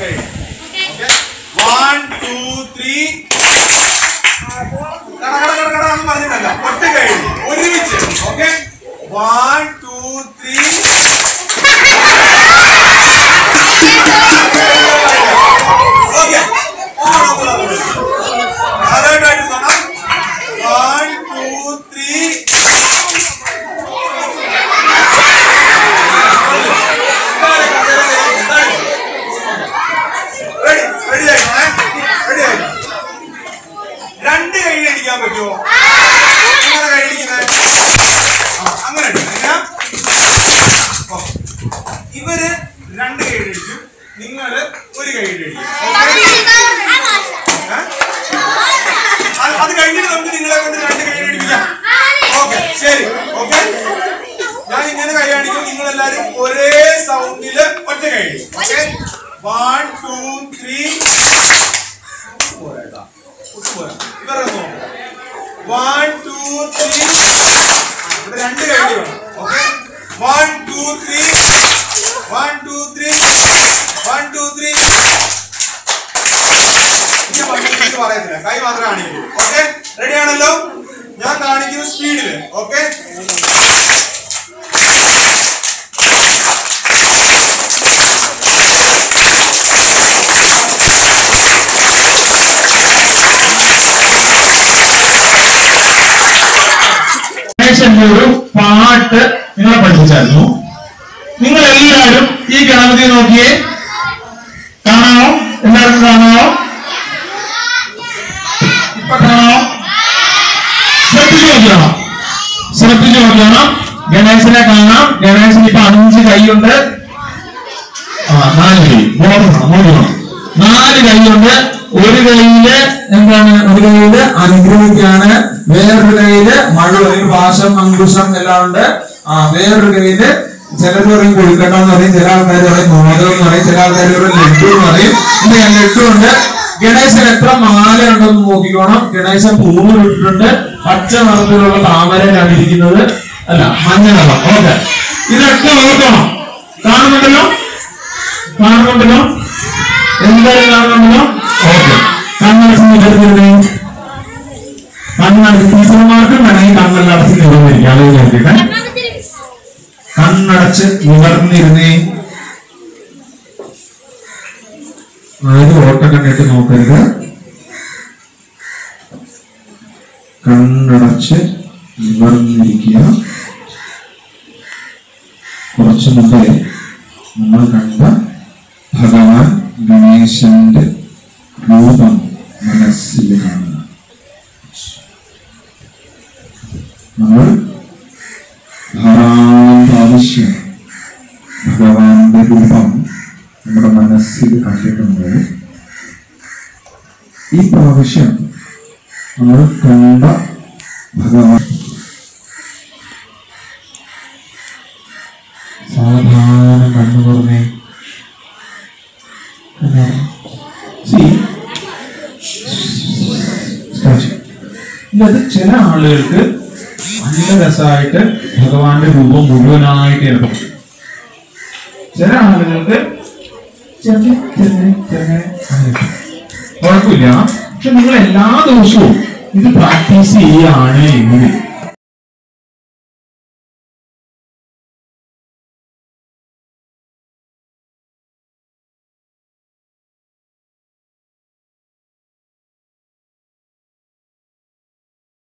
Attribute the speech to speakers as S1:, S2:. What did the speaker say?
S1: കഴിയും okay one two three പറഞ്ഞിട്ടല്ല ഒറ്റ കഴിഞ്ഞു ഒരുമിച്ച് okay one two three okay അതായിട്ട് one two three ready ready ആയിക്കോണേ റെഡി ആയിക്കോ രണ്ട് കൈ അടിക്കാൻ പറ്റുമോ എങ്ങനെ കൈ അടിക്കുന്നത് ആ, അങ്ങനെ അടിക്കണം. എങ്ങനെയാ? ഓ. ഇവര് രണ്ട് കൈ അടിക്കും നിങ്ങള് ഒരു കൈ അടിക്കും അത് അത് കഴിഞ്ഞിട്ട് നമുക്ക് നിങ്ങളെ കൊണ്ട് രണ്ട് കൈ അടിപ്പിക്കാം ഓക്കെ ശരി ഓക്കെ ഞാൻ ഇങ്ങനെ കൈ കാണിക്കും നിങ്ങൾ എല്ലാരും ഒരേ സൗണ്ടില് ഒറ്റ കൈ അടിക്കും ഓക്കെ വൺ ടു ത്രീ പോരാ ഇവരെ നോക്കാം വൺ ടു ത്രീ ഇവിടെ രണ്ട് കൈ അടി വേണം okay one two three one two three one two three ഞാൻ വണ്ടിക്ക് പറയത്തില്ല കൈ മാത്രമേ കാണിക്കൂ ഓക്കെ റെഡി ആണല്ലോ ഞാൻ കാണിക്കുന്ന സ്പീഡില് ഓക്കെ
S2: ഗണേശന്റെ ഒരു പാട്ട് നിങ്ങളെ പഠിപ്പിച്ചായിരുന്നു നിങ്ങൾ എല്ലാവരും ഈ ഗണപതി നോക്കിയേ കാണാമോ എല്ലാവർക്കും കാണാമോ ഇപ്പൊ കാണാമോ ശ്രദ്ധിച്ചു നോക്കണം ശ്രദ്ധിച്ചു നോക്കണം ഗണേശനെ കാണാം ഗണേശന് ഇപ്പൊ അഞ്ച് കൈയുണ്ട് ആ നാല് കൈ മൂന്നെണ്ണം മൂന്നെണ്ണം നാല് കൈയുണ്ട് ഒരു കൈയില് എന്താണ് ഒരു കൈയില് അനുഗ്രഹിക്കാണ് വേറൊരു കൈയില് മഴ പറയും പാശം അങ്കുശം എല്ലാം ഉണ്ട് ആ വേറൊരു കൈയില് ചിലർ പറയും കൊഴുക്കട്ടം എന്ന് പറയും ചില ആൾക്കാർ പറയും മോദകം എന്ന് പറയും ചില ആൾക്കാർ പറയും ലഡു എന്ന് പറയും ഇന്ന് ഞാൻ ലഡു ഉണ്ട് ഗണേശൻ എത്ര മാല ഉണ്ടെന്ന് നോക്കിക്കോണം ഗണേശൻ പൂവ് ഇട്ടിട്ടുണ്ട് പച്ച നിറത്തിലുള്ള താമരയിലാണ് ഇരിക്കുന്നത് അല്ല മഞ്ഞ നിറം ഓക്കെ ഇതൊക്കെ ഓർക്കണം കാണുന്നുണ്ടല്ലോ കാണുന്നുണ്ടല്ലോ എന്തായാലും കാണുന്നുണ്ടല്ലോ ഓക്കെ കണ്ണടച്ച് നിൽക്കരുതേ കണ്ണടച്ച് ടീച്ചർമാർക്കും വേണമെങ്കിൽ കണ്ണടച്ച് നിവർന്നിരിക്കാം അത് നോക്കിട്ടെ കണ്ണടച്ച് നിവർന്നിരുന്നേ ആരും ഓട്ടം കണ്ടിട്ട് നോക്കരുത് കണ്ണടച്ച് നിവർന്നിരിക്കുക കുറച്ചു മുമ്പേ നമ്മൾ കണ്ട ഭഗവാൻ ഗണേശന്റെ രൂപം മനസ്സിൽ കാണുക നമ്മൾ ധാരാളം പ്രാവശ്യം ഭഗവാന്റെ രൂപം നമ്മുടെ മനസ്സിൽ കണ്ടിട്ടുണ്ട് ഈ പ്രാവശ്യം നമ്മൾ കണ്ട ഭഗവാൻ സാധാരണ കണ്ണു പറഞ്ഞേ ഇത് ചില ആളുകൾക്ക് നല്ല രസമായിട്ട് ഭഗവാന്റെ രൂപം മുഴുവനായിട്ട് എടുക്കും ചില ആളുകൾക്ക് ചെറിയ ചെറിയ ചെറിയ അങ്ങനെ. കുഴപ്പമില്ല പക്ഷെ നിങ്ങൾ എല്ലാ ദിവസവും ഇത് പ്രാക്ടീസ് ചെയ്യുകയാണ് എങ്കിൽ